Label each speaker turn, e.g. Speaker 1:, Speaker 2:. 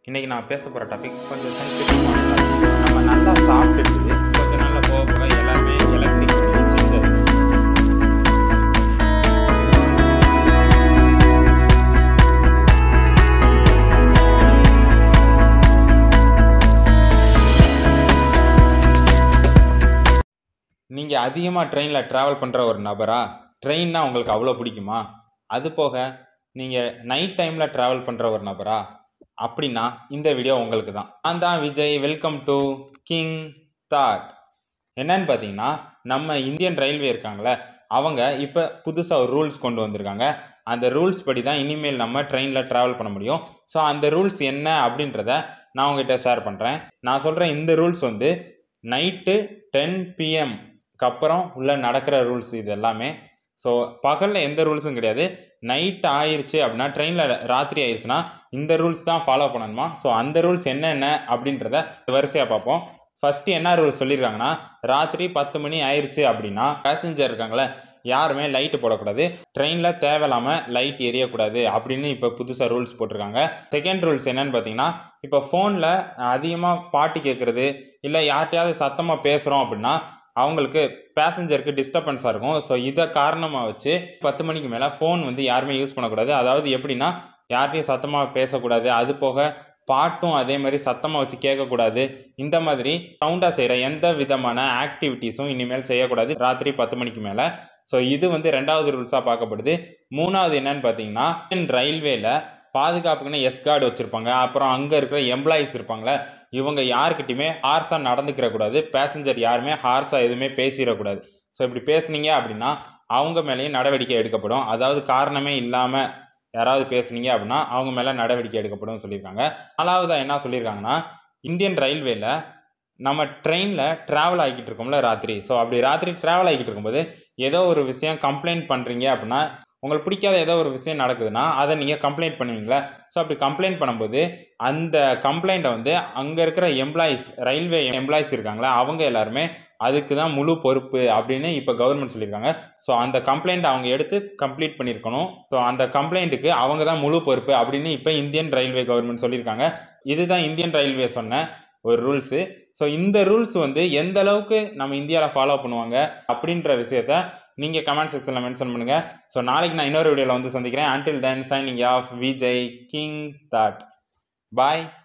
Speaker 1: இன்றைக்கி நான் பேச போகிற டாபிக் கொஞ்சம் சென்சிட்டிவான டாபிக் நம்ம நல்லா சாப்பிட்டுட்டு கொஞ்சம் நல்லா போக போக எல்லாமே எலக்ட்ரிக் சிந்தது நீங்கள் அதிகமாக ட்ரெயினில் ட்ராவல் பண்ணுற ஒரு நபரா ட்ரெயின்னா உங்களுக்கு அவ்வளோ பிடிக்குமா அது போக நீங்கள் நைட் டைமில் ட்ராவல் பண்ணுற ஒரு நபரா அப்படின்னா இந்த வீடியோ உங்களுக்கு தான் நான் தான் Vijay welcome to King Thought என்னன்னு பார்த்தீங்கன்னா நம்ம இந்தியன் ரயில்வே இருக்காங்களே அவங்க இப்போ புதுசாக ஒரு ரூல்ஸ் கொண்டு வந்திருக்காங்க அந்த ரூல்ஸ் படி தான் இனிமேல் நம்ம ட்ரெயினில் ட்ராவல் பண்ண முடியும் ஸோ அந்த ரூல்ஸ் என்ன அப்படின்றத நான் உங்ககிட்ட ஷேர் பண்ணுறேன் நான் சொல்கிற இந்த ரூல்ஸ் வந்து நைட்டு டென் பிஎம்க்கு அப்புறம் உள்ள நடக்கிற ரூல்ஸ் இது எல்லாமே ஸோ பகலில் எந்த ரூல்ஸும் கிடையாது நைட் ஆயிருச்சு அப்படின்னா ட்ரெயினில் ராத்திரி ஆயிடுச்சுன்னா இந்த ரூல்ஸ் தான் ஃபாலோ பண்ணணுமா ஸோ அந்த ரூல்ஸ் என்னென்ன அப்படின்றத வரிசையாக பார்ப்போம் ஃபஸ்ட்டு என்ன ரூல்ஸ் சொல்லியிருக்காங்கன்னா ராத்திரி பத்து மணி ஆயிடுச்சு அப்படின்னா பேசஞ்சர் இருக்காங்களே யாருமே லைட்டு போடக்கூடாது ட்ரெயினில் தேவையில்லாமல் லைட் எரியக்கூடாது அப்படின்னு இப்போ புதுசாக ரூல்ஸ் போட்டிருக்காங்க செகண்ட் ரூல்ஸ் என்னன்னு பார்த்தீங்கன்னா இப்போ ஃபோனில் அதிகமாக பாட்டு கேட்குறது இல்லை யார்கிட்டயாவது சத்தமாக பேசுகிறோம் அப்படின்னா அவங்களுக்கு பேசஞ்சருக்கு டிஸ்டர்பன்ஸாக இருக்கும் ஸோ இதை காரணமாக வச்சு பத்து மணிக்கு மேலே ஃபோன் வந்து யாருமே யூஸ் பண்ணக்கூடாது அதாவது எப்படின்னா யார்கிட்டையும் சத்தமாக பேசக்கூடாது அது போக பாட்டும் அதே மாதிரி சத்தமாக வச்சு கேட்கக்கூடாது இந்த மாதிரி சவுண்டாக செய்கிற எந்த விதமான ஆக்டிவிட்டீஸும் இனிமேல் செய்யக்கூடாது ராத்திரி பத்து மணிக்கு மேலே ஸோ இது வந்து ரெண்டாவது ரூல்ஸாக பார்க்கப்படுது மூணாவது என்னன்னு பார்த்தீங்கன்னா ரயில்வேல பாதுகாப்புக்குன்னு எஸ்கார்டு வச்சுருப்பாங்க அப்புறம் அங்கே இருக்கிற எம்ப்ளாயீஸ் இருப்பாங்களே இவங்க யாருக்கிட்டையுமே ஹார்ஸாக நடந்துக்கிற கூடாது பேசஞ்சர் யாருமே ஹார்ஸாக எதுவுமே பேசிடக்கூடாது ஸோ இப்படி பேசுனீங்க அப்படின்னா அவங்க மேலேயும் நடவடிக்கை எடுக்கப்படும் அதாவது காரணமே இல்லாமல் யாராவது பேசுனீங்க அப்படின்னா அவங்க மேலே நடவடிக்கை எடுக்கப்படும் சொல்லியிருக்காங்க நாலாவதாக என்ன சொல்லியிருக்காங்கன்னா இந்தியன் ரயில்வேல நம்ம ட்ரெயினில் ட்ராவல் ஆகிக்கிட்டு இருக்கோம்ல ராத்திரி ஸோ அப்படி ராத்திரி ட்ராவல் ஆகிக்கிட்டு இருக்கும்போது ஏதோ ஒரு விஷயம் கம்ப்ளைண்ட் பண்ணுறீங்க அப்படின்னா உங்களுக்கு பிடிக்காத ஏதோ ஒரு விஷயம் நடக்குதுன்னா அதை நீங்கள் கம்ப்ளைண்ட் பண்ணுவீங்களா ஸோ அப்படி கம்ப்ளைண்ட் பண்ணும்போது அந்த கம்ப்ளைண்ட்டை வந்து அங்கே இருக்கிற எம்ப்ளாயீஸ் ரயில்வே எம்ப்ளாயீஸ் இருக்காங்களா அவங்க எல்லாருமே அதுக்கு தான் முழு பொறுப்பு அப்படின்னு இப்போ கவர்மெண்ட் சொல்லியிருக்காங்க ஸோ அந்த கம்ப்ளைண்ட் அவங்க எடுத்து கம்ப்ளீட் பண்ணியிருக்கணும் ஸோ அந்த கம்ப்ளைண்ட்டுக்கு அவங்க தான் முழு பொறுப்பு அப்படின்னு இப்போ இந்தியன் ரயில்வே கவர்மெண்ட் சொல்லியிருக்காங்க இதுதான் இந்தியன் ரயில்வே சொன்ன ஒரு ரூல்ஸு ஸோ இந்த ரூல்ஸ் வந்து எந்த அளவுக்கு நம்ம இந்தியாவில் ஃபாலோ பண்ணுவாங்க அப்படின்ற விஷயத்த நீங்கள் கமெண்ட் செக்ஷனில் மென்ஷன் பண்ணுங்கள் ஸோ நாளைக்கு நான் இன்னொரு வீடியோவில் வந்து சந்திக்கிறேன் until then signing off Vijay King Thought பாய்